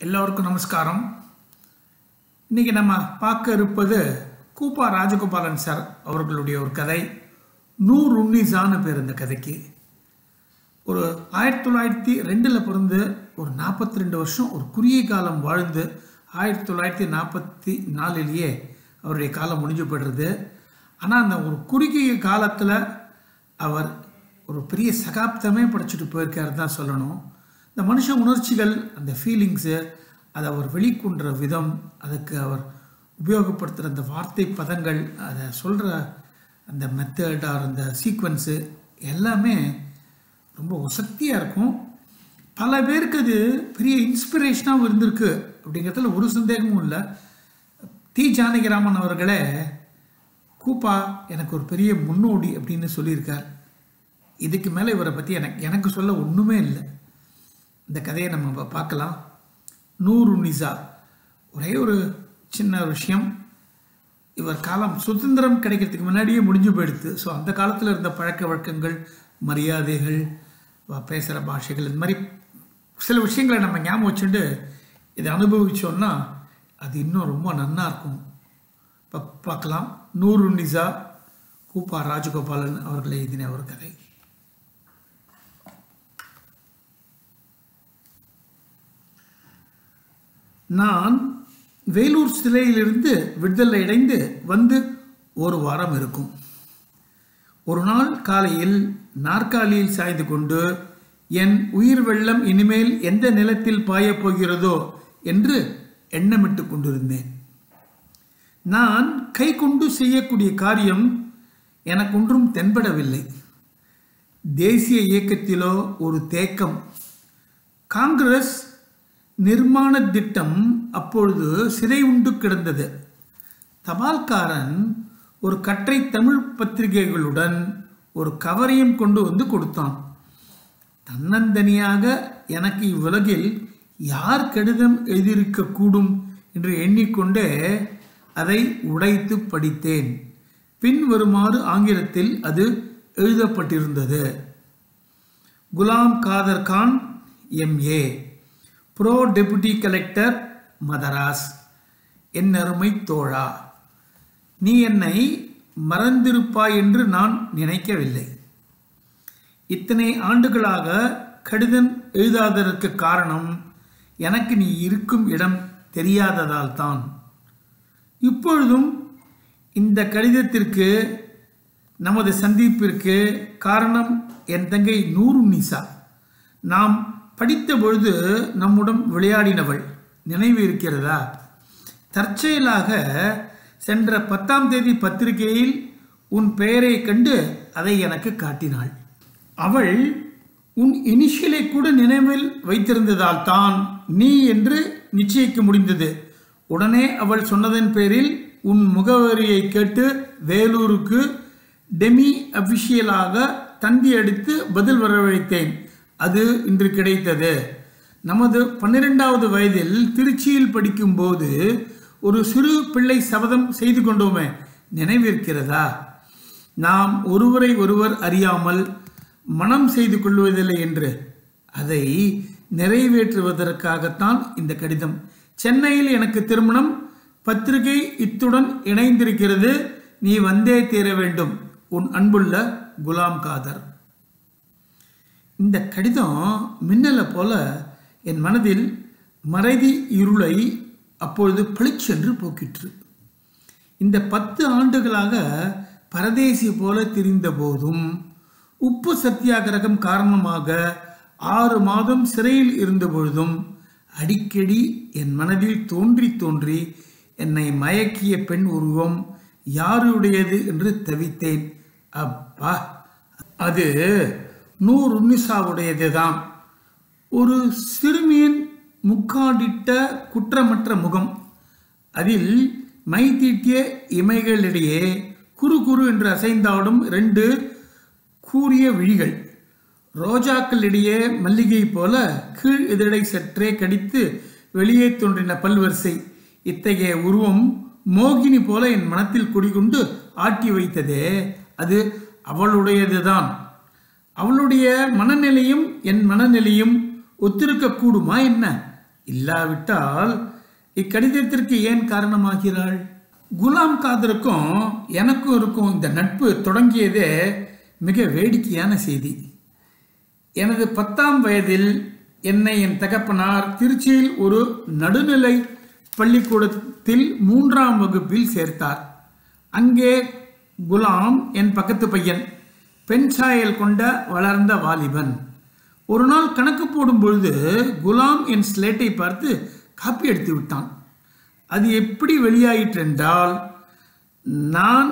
எல்லோருக்கும் நமஸ்காரம் இன்னைக்கு நம்ம பார்க்க இருப்பது கூப்பா ராஜகோபாலன் சார் அவர்களுடைய ஒரு கதை நூறு உன்னிசான்னு பேர் இந்த கதைக்கு ஒரு ஆயிரத்தி தொள்ளாயிரத்தி ரெண்டில் பிறந்து ஒரு நாற்பத்தி ரெண்டு வருஷம் ஒரு குறுகிய காலம் வாழ்ந்து ஆயிரத்தி தொள்ளாயிரத்தி நாற்பத்தி நாலுலேயே அவருடைய காலம் முடிஞ்சு போய்டுறது ஆனால் அந்த ஒரு குறுகிய காலத்தில் அவர் ஒரு பெரிய சகாப்தமே படைச்சிட்டு போயிருக்காரு தான் சொல்லணும் இந்த மனுஷ உணர்ச்சிகள் அந்த ஃபீலிங்ஸு அதை அவர் வெளிக்கொண்ட விதம் அதுக்கு அவர் உபயோகப்படுத்துகிற அந்த வார்த்தை பதங்கள் அதை சொல்கிற அந்த மெத்தட் ஆர் அந்த சீக்வன்ஸு எல்லாமே ரொம்ப உசக்தியாக இருக்கும் பல பேருக்கு அது பெரிய இன்ஸ்பிரேஷனாகவும் இருந்திருக்கு அப்படிங்கிறதுல ஒரு சந்தேகமும் இல்லை டி ஜானகிராமன் அவர்களே கூப்பா எனக்கு ஒரு பெரிய முன்னோடி அப்படின்னு சொல்லியிருக்கார் இதுக்கு மேலே இவரை பற்றி எனக்கு எனக்கு சொல்ல ஒன்றுமே இல்லை இந்த கதையை நம்ம பார்க்கலாம் நூறு நிசா ஒரே ஒரு சின்ன விஷயம் இவர் காலம் சுதந்திரம் கிடைக்கிறதுக்கு முன்னாடியே முடிஞ்சு போயிடுது ஸோ அந்த காலத்தில் இருந்த பழக்க வழக்கங்கள் மரியாதைகள் பேசுகிற பாஷைகள் இந்த மாதிரி சில விஷயங்களை நம்ம ஞாபகம் வச்சுட்டு இதை அனுபவித்தோன்னா அது இன்னும் ரொம்ப நன்னா இருக்கும் இப்போ பார்க்கலாம் நூறு நிசா கூப்பா ராஜகோபாலன் அவர்களை எழுதின ஒரு கதை நான் வேலூர் சிலையிலிருந்து விடுதலை அடைந்து வந்து ஒரு வாரம் இருக்கும் ஒரு நாள் காலையில் நாற்காலியில் சாய்ந்து கொண்டு என் உயிர் வெள்ளம் இனிமேல் எந்த நிலத்தில் பாயப் போகிறதோ என்று எண்ணமிட்டு கொண்டிருந்தேன் நான் கை கொண்டு செய்யக்கூடிய காரியம் எனக்கொன்றும் தென்படவில்லை தேசிய இயக்கத்திலோ ஒரு தேக்கம் காங்கிரஸ் நிர்மாண திட்டம் அப்பொழுது சிறை உண்டு கிடந்தது தபால்காரன் ஒரு கற்றை தமிழ் பத்திரிகைகளுடன் ஒரு கவரையும் கொண்டு வந்து கொடுத்தான் தன்னந்தனியாக எனக்கு இவ்வுலகில் யார் கடிதம் எழுதியிருக்கக்கூடும் என்று எண்ணிக்கொண்டே அதை உடைத்து படித்தேன் பின் வருமாறு ஆங்கிலத்தில் அது எழுதப்பட்டிருந்தது Ghulam Khader Khan MA pro deputy collector Madras என் அருமை தோழா நீ என்னை மறந்திருப்பாய் என்று நான் நினைக்கவில்லை இத்தனை ஆண்டுகளாக கடிதம் எழுதாததற்கு காரணம் எனக்கு நீ இருக்கும் இடம் தெரியாததால் தான் இப்பொழுதும் இந்த கடிதத்திற்கு நமது சந்திப்பிற்கு காரணம் என் தங்கை நூறு நிசா நாம் படித்த பொழுது நம்முடன் விளையாடினவள் நினைவு இருக்கிறதா தற்செயலாக சென்ற பத்தாம் தேதி பத்திரிகையில் உன் பெயரை கண்டு அதை எனக்கு காட்டினாள் அவள் உன் இனிஷியலை கூட நினைவில் வைத்திருந்ததால் தான் நீ என்று நிச்சயிக்க முடிந்தது உடனே அவள் சொன்னதன் பேரில் உன் முகவரியை கேட்டு வேலூருக்கு டெமி அபிஷியலாக தந்தி அடித்து பதில் வரவழைத்தேன் அது இன்று கிடைத்தது நமது பன்னிரெண்டாவது வயதில் திருச்சியில் படிக்கும்போது ஒரு சிறு பிள்ளை சபதம் செய்து கொண்டோமே நினைவிருக்கிறதா நாம் ஒருவரை ஒருவர் அறியாமல் மனம் செய்து கொள்வதில்லை என்று அதை நிறைவேற்றுவதற்காகத்தான் இந்த கடிதம் சென்னையில் எனக்கு திருமணம் பத்திரிகை இத்துடன் இணைந்திருக்கிறது நீ வந்தே தீர வேண்டும் உன் அன்புள்ள குலாம் காதர் இந்த கடிதம் மின்னலை போல என் மனதில் மறைதி இருளை அப்பொழுது பளிச்சென்று போக்கிற்று இந்த பத்து ஆண்டுகளாக பரதேசி போல திரிந்த போதும் உப்பு சத்தியாகிரகம் காரணமாக ஆறு மாதம் சிறையில் இருந்த பொழுதும் அடிக்கடி என் மனதில் தோன்றி தோன்றி என்னை மயக்கிய பெண் உருவம் யாருடையது என்று தவித்தேன் அப்பா அது நூறு உன்னிசாவுடையது தான் ஒரு சிறுமியின் முக்காடிட்ட குற்றமற்ற முகம் அதில் மை தீட்டிய இமைகளிடையே குறு குறு என்று அசைந்தாடும் ரெண்டு கூறிய விழிகள் ரோஜாக்களிடையே மல்லிகை போல கீழ் இதழை சற்றே கடித்து வெளியே தோன்றின பல்வரிசை இத்தகைய உருவம் மோகினி போல என் மனத்தில் குடிகொண்டு ஆட்டி வைத்ததே அது அவளுடையதுதான் அவளுடைய மனநிலையும் என் மனநிலையும் ஒத்திருக்க கூடுமா என்ன இல்லாவிட்டால் இக்கடிதத்திற்கு ஏன் காரணமாகிறாள் குலாம் காதருக்கும் எனக்கும் இருக்கும் இந்த நட்பு தொடங்கியதே மிக வேடிக்கையான செய்தி எனது பத்தாம் வயதில் என்னை என் தகப்பனார் திருச்சியில் ஒரு நடுநிலை பள்ளிக்கூடத்தில் மூன்றாம் வகுப்பில் சேர்த்தார் அங்கே குலாம் என் பக்கத்து பையன் பெண் சாயல் கொண்ட வளர்ந்த வாலிபன் ஒரு நாள் கணக்கு போடும் பொழுது குலாம் என் ஸ்லேட்டை பார்த்து காப்பி எடுத்து விட்டான் அது எப்படி வெளியாயிற்று என்றால் நான்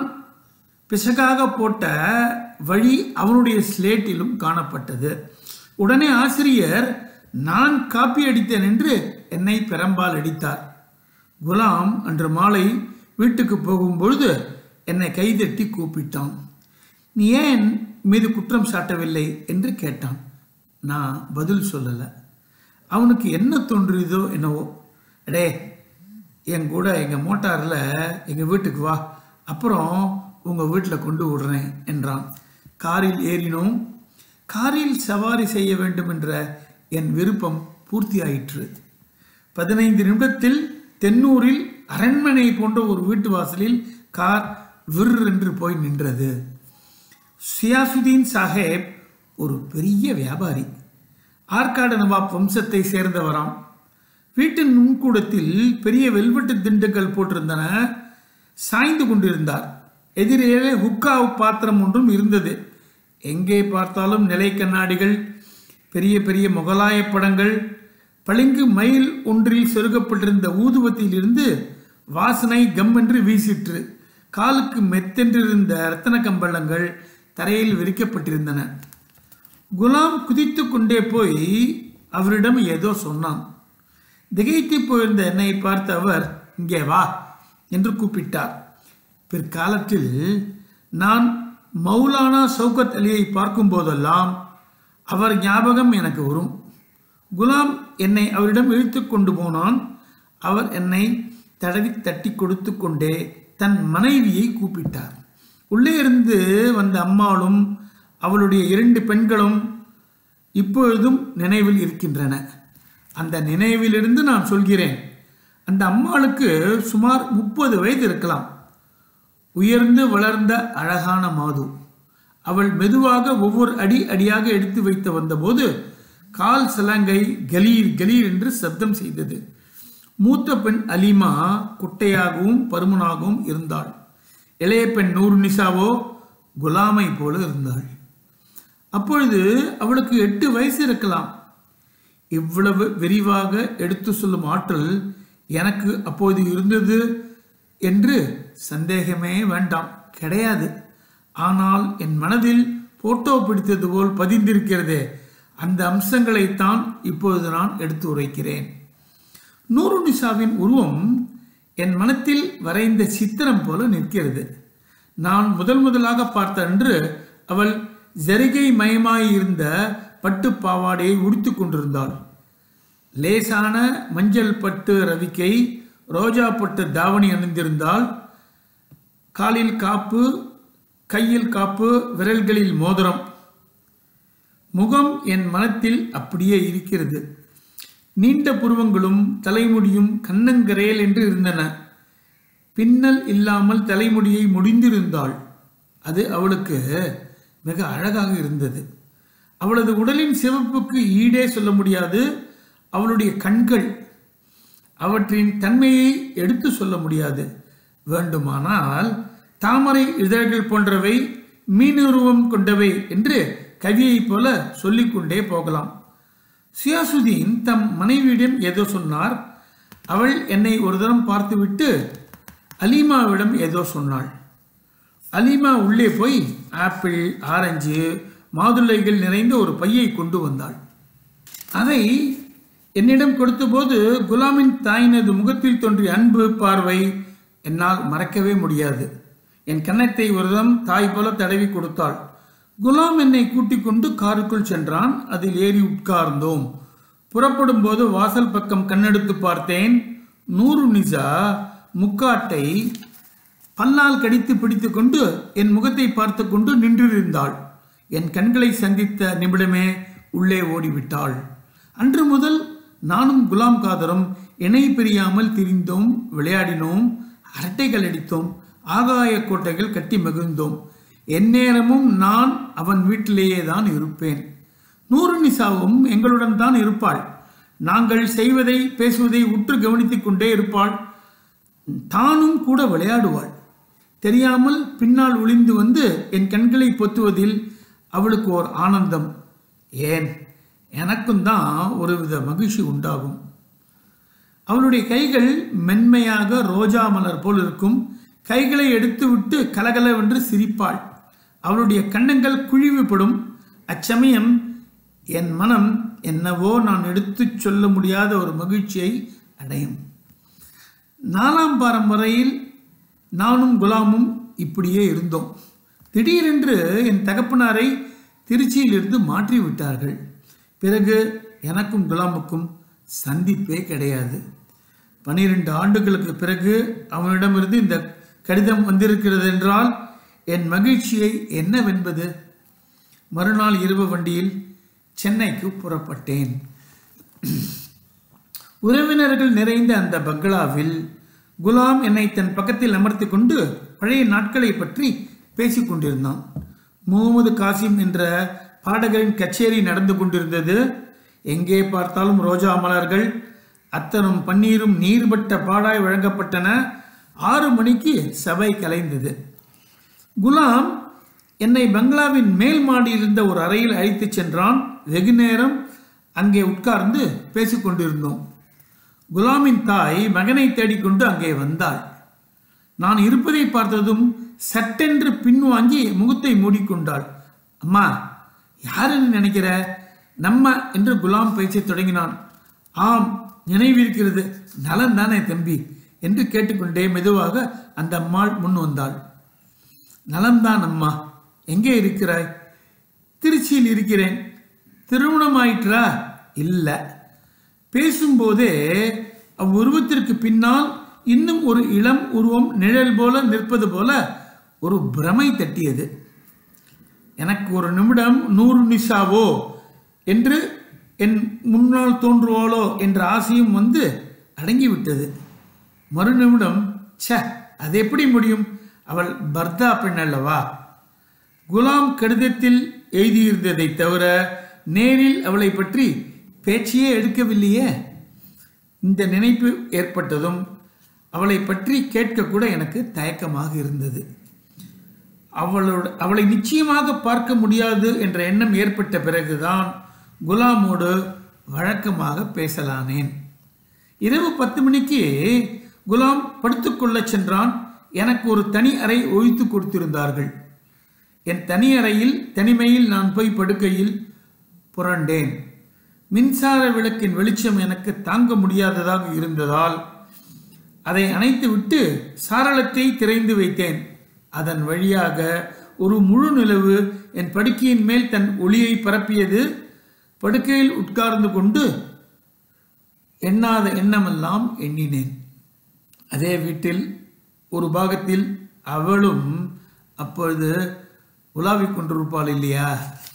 பிசகாக போட்ட வழி அவனுடைய ஸ்லேட்டிலும் காணப்பட்டது உடனே ஆசிரியர் நான் காப்பி அடித்தேன் என்று என்னை பெரம்பால் அடித்தார் குலாம் அன்று மாலை வீட்டுக்கு போகும்பொழுது என்னை கைதட்டி கூப்பிட்டான் நீ ஏன் மீது குற்றம் சாட்டவில்லை என்று கேட்டான் நான் பதில் சொல்லலை அவனுக்கு என்ன தோன்றியதோ என்னவோ அடே என் கூட எங்கள் மோட்டாரில் எங்கள் வீட்டுக்கு வா அப்புறம் உங்கள் வீட்டில் கொண்டு விடுறேன் என்றான் காரில் ஏறினோம் காரில் சவாரி செய்ய வேண்டும் என்ற என் விருப்பம் பூர்த்தியாயிற்று பதினைந்து நிமிடத்தில் தென்னூரில் அரண்மனை போன்ற ஒரு வீட்டு வாசலில் கார் விர் என்று போய் நின்றது சியாசுதீன் சாஹேப் ஒரு பெரிய வியாபாரி ஆற்காடு நவாப் வம்சத்தை சேர்ந்தவராம் வீட்டின் முன்கூடத்தில் பெரிய வெல்வெட்டு திண்டுகள் போட்டிருந்தன சாய்ந்து கொண்டிருந்தார் எதிரே ஹுக்கா பாத்திரம் ஒன்றும் இருந்தது எங்கே பார்த்தாலும் நிலை கண்ணாடிகள் பெரிய பெரிய முகலாய படங்கள் பளிங்கு மயில் ஒன்றில் சொருகப்பட்டிருந்த ஊதுவத்திலிருந்து வாசனை கம் என்று வீசிற்று காலுக்கு மெத்தென்றிருந்த ரத்தன கம்பளங்கள் தரையில் விரிக்கப்பட்டிருந்தன குலாம் குதித்து கொண்டே போய் அவரிடம் ஏதோ சொன்னான் திகைத்து போயிருந்த என்னை பார்த்த அவர் இங்கே வா என்று கூப்பிட்டார் பிற்காலத்தில் நான் மௌலானா சௌகத் அலியை பார்க்கும் போதெல்லாம் அவர் ஞாபகம் எனக்கு வரும் குலாம் என்னை அவரிடம் இழுத்து கொண்டு போனான் அவர் என்னை தடவி தட்டி கொடுத்து கொண்டே தன் மனைவியை கூப்பிட்டார் உள்ளே இருந்து வந்த அம்மாளும் அவளுடைய இரண்டு பெண்களும் இப்பொழுதும் நினைவில் இருக்கின்றன அந்த நினைவிலிருந்து நான் சொல்கிறேன் அந்த அம்மாளுக்கு சுமார் முப்பது வயது இருக்கலாம் உயர்ந்து வளர்ந்த அழகான மாது அவள் மெதுவாக ஒவ்வொரு அடி அடியாக எடுத்து வைத்து வந்தபோது கால் சலங்கை கலீர் கலீர் என்று சப்தம் செய்தது மூத்த பெண் அலிமா குட்டையாகவும் பருமனாகவும் இருந்தாள் இளைய பெண் நூறு நிசாவோ குலாமை போல இருந்தாள் அப்பொழுது அவளுக்கு எட்டு வயசு இருக்கலாம் இவ்வளவு விரிவாக எடுத்து சொல்லும் ஆற்றல் எனக்கு அப்போது இருந்தது என்று சந்தேகமே வேண்டாம் கிடையாது ஆனால் என் மனதில் போட்டோ பிடித்தது போல் பதிந்திருக்கிறதே அந்த அம்சங்களைத்தான் இப்பொழுது நான் எடுத்து உரைக்கிறேன் நூறு நிசாவின் உருவம் என் மனத்தில் வரைந்த சித்திரம் போல நிற்கிறது நான் முதல் முதலாக பார்த்த அன்று அவள் ஜரிகை மயமாயிருந்த பட்டு பாவாடையை உடுத்து கொண்டிருந்தாள் லேசான மஞ்சள் பட்டு ரவிக்கை ரோஜா பட்டு தாவணி அணிந்திருந்தாள் காலில் காப்பு கையில் காப்பு விரல்களில் மோதிரம் முகம் என் மனத்தில் அப்படியே இருக்கிறது நீண்ட புருவங்களும் தலைமுடியும் கண்ணங்கரேல் என்று இருந்தன பின்னல் இல்லாமல் தலைமுடியை முடிந்திருந்தாள் அது அவளுக்கு மிக அழகாக இருந்தது அவளது உடலின் சிவப்புக்கு ஈடே சொல்ல முடியாது அவளுடைய கண்கள் அவற்றின் தன்மையை எடுத்து சொல்ல முடியாது வேண்டுமானால் தாமரை இதழ்கள் போன்றவை மீனுருவம் கொண்டவை என்று கவியைப் போல சொல்லிக்கொண்டே போகலாம் சியாசுதீன் தம் மனைவியிடம் ஏதோ சொன்னார் அவள் என்னை ஒரு தரம் பார்த்துவிட்டு அலீமாவிடம் ஏதோ சொன்னாள் அலீமா உள்ளே போய் ஆப்பிள் ஆரஞ்சு மாதுளைகள் நிறைந்த ஒரு பையை கொண்டு வந்தாள் அதை என்னிடம் கொடுத்தபோது குலாமின் தாயினது முகத்தில் தோன்றிய அன்பு பார்வை என்னால் மறக்கவே முடியாது என் கன்னத்தை ஒருதம் தாய் போல தடவி கொடுத்தாள் குலாம் என்னை கூட்டிக் கொண்டு காருக்குள் சென்றான் அதில் ஏறி உட்கார்ந்தோம் புறப்படும் போது வாசல் பக்கம் கண்ணெடுத்து பார்த்தேன் நூறு நிசா முக்காட்டை பல்லால் கடித்து பிடித்துக்கொண்டு என் முகத்தை பார்த்து கொண்டு நின்றிருந்தாள் என் கண்களை சந்தித்த நிமிடமே உள்ளே ஓடிவிட்டாள் அன்று முதல் நானும் குலாம் காதரும் இணை பிரியாமல் திரிந்தோம் விளையாடினோம் அரட்டைகள் அடித்தோம் ஆகாய கோட்டைகள் கட்டி மகிழ்ந்தோம் எந்நேரமும் நான் அவன் வீட்டிலேயே தான் இருப்பேன் நூறு நிசாவும் எங்களுடன் தான் இருப்பாள் நாங்கள் செய்வதை பேசுவதை உற்று கவனித்துக் கொண்டே இருப்பாள் தானும் கூட விளையாடுவாள் தெரியாமல் பின்னால் ஒளிந்து வந்து என் கண்களை பொத்துவதில் அவளுக்கு ஓர் ஆனந்தம் ஏன் எனக்கும் தான் ஒருவித மகிழ்ச்சி உண்டாகும் அவளுடைய கைகள் மென்மையாக ரோஜா மலர் போல் இருக்கும் கைகளை எடுத்துவிட்டு கலகலவென்று சிரிப்பாள் அவளுடைய கண்ணங்கள் குழிவுபடும் அச்சமயம் என் மனம் என்னவோ நான் எடுத்துச் சொல்ல முடியாத ஒரு மகிழ்ச்சியை அடையும் நாலாம் பாரம் வரையில் நானும் குலாமும் இப்படியே இருந்தோம் திடீரென்று என் தகப்பனாரை திருச்சியிலிருந்து மாற்றி விட்டார்கள் பிறகு எனக்கும் குலாமுக்கும் சந்திப்பே கிடையாது பனிரெண்டு ஆண்டுகளுக்கு பிறகு அவனிடமிருந்து இந்த கடிதம் வந்திருக்கிறது என்றால் என் மகிழ்ச்சியை என்னவென்பது மறுநாள் இரவு வண்டியில் சென்னைக்கு புறப்பட்டேன் உறவினர்கள் நிறைந்த அந்த பங்களாவில் குலாம் என்னை தன் பக்கத்தில் அமர்த்தி கொண்டு பழைய நாட்களை பற்றி பேசிக் கொண்டிருந்தான் முகமது காசிம் என்ற பாடகரின் கச்சேரி நடந்து கொண்டிருந்தது எங்கே பார்த்தாலும் ரோஜா மலர்கள் அத்தனும் பன்னீரும் நீர்பட்ட பாடாய் வழங்கப்பட்டன ஆறு மணிக்கு சபை கலைந்தது குலாம் என்னை பங்களாவின் மேல் மாடியில் இருந்த ஒரு அறையில் அழைத்துச் சென்றான் வெகு நேரம் அங்கே உட்கார்ந்து பேசிக்கொண்டிருந்தோம் குலாமின் தாய் மகனை தேடிக்கொண்டு அங்கே வந்தாள் நான் இருப்பதை பார்த்ததும் சட்டென்று பின்வாங்கி முகத்தை மூடிக்கொண்டாள் அம்மா யாருன்னு நினைக்கிற நம்ம என்று குலாம் பேசத் தொடங்கினான் ஆம் நினைவிருக்கிறது நலன் தானே தம்பி என்று கேட்டுக்கொண்டே மெதுவாக அந்த அம்மாள் முன் வந்தாள் நலம்தான் அம்மா எங்கே இருக்கிறாய் திருச்சியில் இருக்கிறேன் திருமணம் ஆயிற்றா இல்லை பேசும்போதே அவ்வுருவத்திற்கு பின்னால் இன்னும் ஒரு இளம் உருவம் நிழல் போல நிற்பது போல ஒரு பிரமை தட்டியது எனக்கு ஒரு நிமிடம் நூறு நிஷாவோ என்று என் முன்னால் தோன்றுவாளோ என்ற ஆசையும் வந்து அடங்கிவிட்டது மறு நிமிடம் ச்ச அது எப்படி முடியும் அவள் பர்தா பெண் அல்லவா குலாம் கடிதத்தில் எழுதியிருந்ததை தவிர நேரில் அவளை பற்றி பேச்சையே எடுக்கவில்லையே இந்த நினைப்பு ஏற்பட்டதும் அவளை பற்றி கேட்கக்கூட எனக்கு தயக்கமாக இருந்தது அவளோட அவளை நிச்சயமாக பார்க்க முடியாது என்ற எண்ணம் ஏற்பட்ட பிறகுதான் குலாமோடு வழக்கமாக பேசலானேன் இரவு பத்து மணிக்கு குலாம் படுத்துக்கொள்ளச் சென்றான் எனக்கு ஒரு தனி அறை ஒழித்து கொடுத்திருந்தார்கள் என் தனி அறையில் தனிமையில் நான் போய் படுக்கையில் புரண்டேன் மின்சார விளக்கின் வெளிச்சம் எனக்கு தாங்க முடியாததாக இருந்ததால் அதை அணைத்துவிட்டு சாரளத்தை திரைந்து வைத்தேன் அதன் வழியாக ஒரு முழு நிலவு என் படுக்கையின் மேல் தன் ஒளியை பரப்பியது படுக்கையில் உட்கார்ந்து கொண்டு எண்ணாத எண்ணமெல்லாம் எண்ணினேன் அதே வீட்டில் ஒரு பாகத்தில் அவளும் அப்பொழுது உலாவிக் கொண்டிருப்பாள் இல்லையா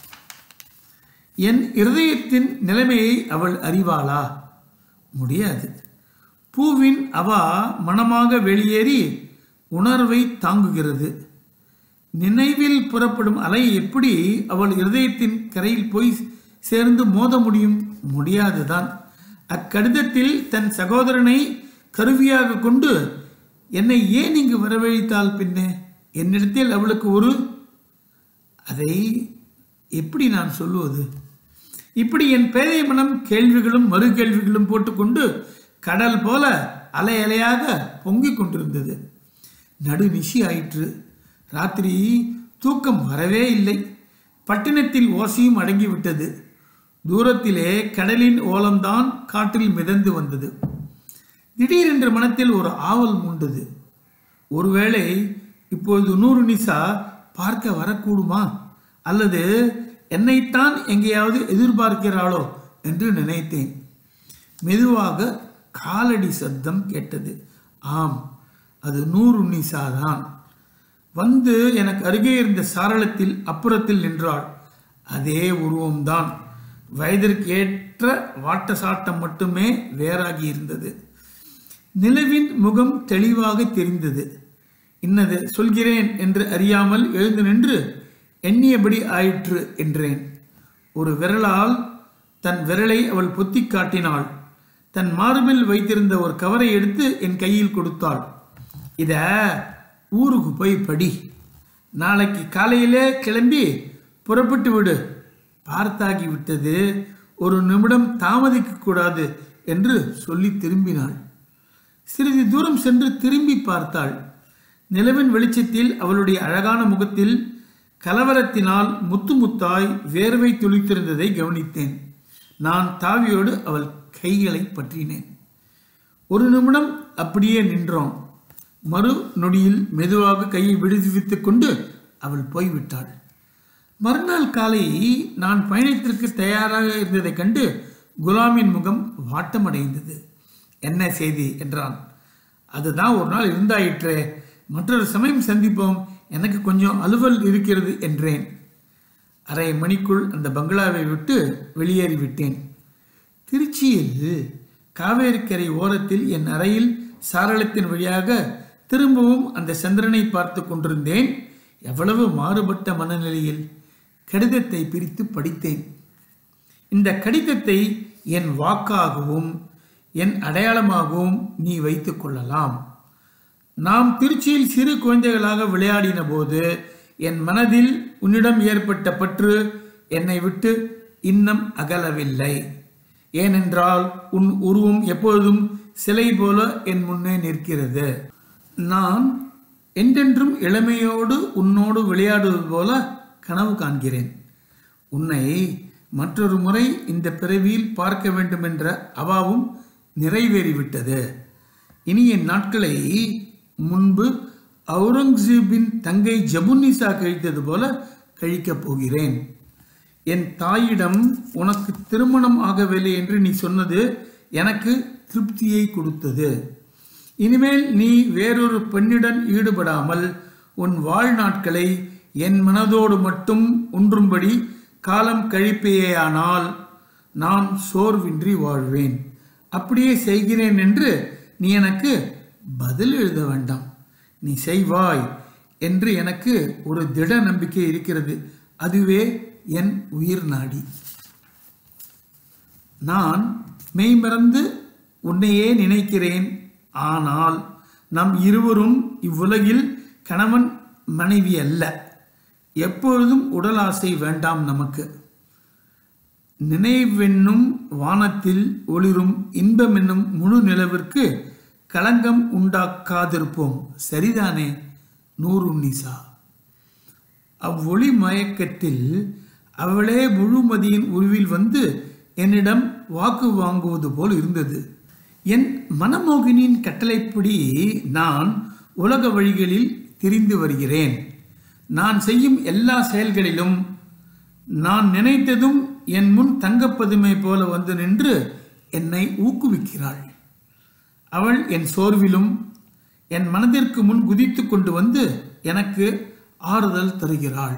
என் இருதயத்தின் நிலைமையை அவள் அறிவாளா முடியாது பூவின் அவா மனமாக வெளியேறி உணர்வை தாங்குகிறது நினைவில் புறப்படும் அலை எப்படி அவள் இருதயத்தின் கரையில் போய் சேர்ந்து மோத முடியும் முடியாதுதான் அக்கடிதத்தில் தன் சகோதரனை கருவியாக கொண்டு என்னை ஏன் இங்கு வரவழைத்தால் பின்னே என்னிடத்தில் அவளுக்கு ஒரு அதை எப்படி நான் சொல்லுவது இப்படி என் பேதை மனம் கேள்விகளும் மறு கேள்விகளும் போட்டுக்கொண்டு கடல் போல அலை அலையாக பொங்கிக் கொண்டிருந்தது நடுநிசி ஆயிற்று ராத்திரி தூக்கம் வரவே இல்லை பட்டினத்தில் ஓசையும் அடங்கிவிட்டது தூரத்திலே கடலின் ஓலம்தான் காற்றில் மிதந்து வந்தது திடீரென்று மனத்தில் ஒரு ஆவல் மூண்டது ஒருவேளை இப்பொழுது நூறு நிசா பார்க்க வரக்கூடுமா அல்லது என்னைத்தான் எங்கேயாவது எதிர்பார்க்கிறாளோ என்று நினைத்தேன் மெதுவாக காலடி சத்தம் கேட்டது ஆம் அது நூறு நிசாதான் வந்து எனக்கு அருகே இருந்த சாரளத்தில் அப்புறத்தில் நின்றாள் அதே உருவம்தான் வயதிற்கு ஏற் எல்லையற்ற வாட்ட சாட்டம் மட்டுமே வேறாகி இருந்தது நிலவின் முகம் தெளிவாக தெரிந்தது இன்னது சொல்கிறேன் என்று அறியாமல் எழுந்து நின்று எண்ணியபடி ஆயிற்று என்றேன் ஒரு விரலால் தன் விரலை அவள் பொத்தி காட்டினாள் தன் மார்பில் வைத்திருந்த ஒரு கவரை எடுத்து என் கையில் கொடுத்தாள் இத ஊருக்கு போய் படி நாளைக்கு காலையிலே கிளம்பி புறப்பட்டு விடு பார்த்தாகி விட்டது ஒரு நிமிடம் தாமதிக்க கூடாது என்று சொல்லி திரும்பினாள் சிறிது தூரம் சென்று திரும்பி பார்த்தாள் நிலவின் வெளிச்சத்தில் அவளுடைய அழகான முகத்தில் கலவரத்தினால் முத்து முத்தாய் வேர்வை துளித்திருந்ததை கவனித்தேன் நான் தாவியோடு அவள் கைகளை பற்றினேன் ஒரு நிமிடம் அப்படியே நின்றோம் மறு நொடியில் மெதுவாக கையை விடுவித்துக் கொண்டு அவள் போய்விட்டாள் மறுநாள் காலை நான் பயணத்திற்கு தயாராக இருந்ததைக் கண்டு குலாமின் முகம் வாட்டமடைந்தது என்ன செய்தி என்றான் அதுதான் ஒரு நாள் இருந்தாயிற்றே மற்றொரு சமயம் சந்திப்போம் எனக்கு கொஞ்சம் அலுவல் இருக்கிறது என்றேன் அரை மணிக்குள் அந்த பங்களாவை விட்டு வெளியேறிவிட்டேன் திருச்சியில் காவேரிக்கரை ஓரத்தில் என் அறையில் சாரளத்தின் வழியாக திரும்பவும் அந்த சந்திரனை பார்த்து கொண்டிருந்தேன் எவ்வளவு மாறுபட்ட மனநிலையில் கடிதத்தை பிரித்து படித்தேன் இந்த கடிதத்தை என் வாக்காகவும் என் அடையாளமாகவும் நீ வைத்துக் கொள்ளலாம் நாம் திருச்சியில் சிறு குழந்தைகளாக விளையாடின போது என் மனதில் உன்னிடம் ஏற்பட்ட பற்று என்னை விட்டு இன்னும் அகலவில்லை ஏனென்றால் உன் உருவம் எப்பொழுதும் சிலை போல என் முன்னே நிற்கிறது நான் என்றென்றும் இளமையோடு உன்னோடு விளையாடுவது போல கனவு காண்கிறேன் உன்னை மற்றொரு முறை இந்த பிறவியில் பார்க்க வேண்டும் என்ற அவாவும் நிறைவேறிவிட்டது இனி என் நாட்களை முன்பு அவுரங்கசீப்பின் தங்கை ஜபுன்னிசா கழித்தது போல கழிக்கப் போகிறேன் என் தாயிடம் உனக்கு திருமணம் ஆகவில்லை என்று நீ சொன்னது எனக்கு திருப்தியை கொடுத்தது இனிமேல் நீ வேறொரு பெண்ணுடன் ஈடுபடாமல் உன் வாழ்நாட்களை என் மனதோடு மட்டும் ஒன்றும்படி காலம் கழிப்பேயானால் நான் சோர்வின்றி வாழ்வேன் அப்படியே செய்கிறேன் என்று நீ எனக்கு பதில் எழுத வேண்டாம் நீ செய்வாய் என்று எனக்கு ஒரு திட நம்பிக்கை இருக்கிறது அதுவே என் உயிர் நாடி நான் மெய்மறந்து உன்னையே நினைக்கிறேன் ஆனால் நம் இருவரும் இவ்வுலகில் கணவன் மனைவி அல்ல எப்பொழுதும் உடல் ஆசை வேண்டாம் நமக்கு நினைவென்னும் வானத்தில் ஒளிரும் இன்பமென்னும் முழு நிலவிற்கு களங்கம் உண்டாக்காதிருப்போம் சரிதானே நூறுநிசா அவ்வொளி மயக்கத்தில் அவளே முழுமதியின் உருவில் வந்து என்னிடம் வாக்கு வாங்குவது போல் இருந்தது என் மனமோகினியின் கட்டளைப்படி நான் உலக வழிகளில் திரிந்து வருகிறேன் நான் செய்யும் எல்லா செயல்களிலும் நான் நினைத்ததும் என் முன் தங்கப்பதுமை போல வந்து நின்று என்னை ஊக்குவிக்கிறாள் அவள் என் சோர்விலும் என் மனதிற்கு முன் குதித்து கொண்டு வந்து எனக்கு ஆறுதல் தருகிறாள்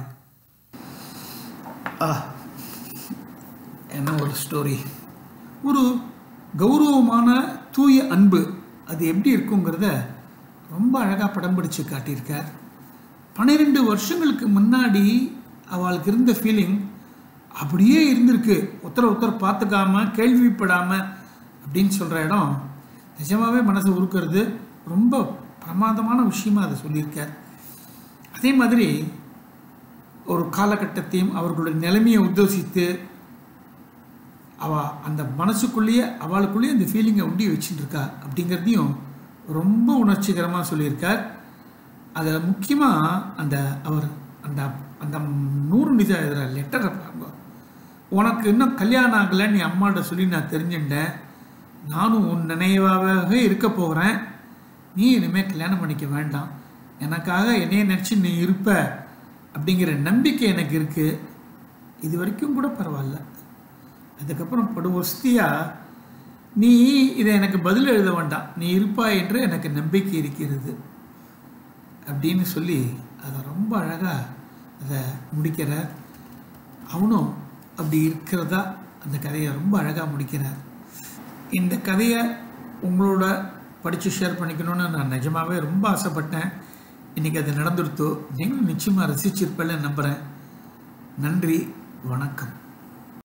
ஆ என்ன ஒரு ஸ்டோரி ஒரு கௌரவமான தூய அன்பு அது எப்படி இருக்குங்கிறத ரொம்ப அழகாக படம் பிடிச்சு காட்டியிருக்கார் பன்னிரெண்டு வருஷங்களுக்கு முன்னாடி அவளுக்கு இருந்த ஃபீலிங் அப்படியே இருந்திருக்கு ஒருத்தர் ஒருத்தர் பார்த்துக்காம கேள்விப்படாம அப்படின்னு சொல்கிற இடம் நிஜமாவே மனசை உருக்கிறது ரொம்ப பிரமாதமான விஷயமா அதை சொல்லியிருக்கார் அதே மாதிரி ஒரு காலகட்டத்தையும் அவர்களுடைய நிலைமையை உத்தேசித்து அவ அந்த மனசுக்குள்ளேயே அவளுக்குள்ளேயே அந்த ஃபீலிங்கை உண்டி வச்சுட்டு இருக்கா அப்படிங்கிறதையும் ரொம்ப உணர்ச்சிகரமாக சொல்லியிருக்கார் அதில் முக்கியமாக அந்த அவர் அந்த அந்த நூறு நிஜா எழுதுகிற லெட்டரை பாருங்க உனக்கு இன்னும் கல்யாணம் ஆகலை நீ அம்மாட்ட சொல்லி நான் தெரிஞ்சுட்டேன் நானும் உன் நினைவாகவே இருக்க போகிறேன் நீ இனிமேல் கல்யாணம் பண்ணிக்க வேண்டாம் எனக்காக என்னைய நினச்சி நீ இருப்ப அப்படிங்கிற நம்பிக்கை எனக்கு இருக்குது இது வரைக்கும் கூட பரவாயில்ல அதுக்கப்புறம் படு வசதியாக நீ இதை எனக்கு பதில் எழுத வேண்டாம் நீ இருப்பாய் என்று எனக்கு நம்பிக்கை இருக்கிறது அப்படின்னு சொல்லி அதை ரொம்ப அழகாக அதை முடிக்கிறார் அவனும் அப்படி இருக்கிறதா அந்த கதையை ரொம்ப அழகாக முடிக்கிறார் இந்த கதையை உங்களோட படித்து ஷேர் பண்ணிக்கணும்னு நான் நிஜமாகவே ரொம்ப ஆசைப்பட்டேன் இன்றைக்கி அது நடந்துருத்தோ நீங்களும் நிச்சயமாக ரசிச்சிருப்பேன்னு நம்புகிறேன் நன்றி வணக்கம்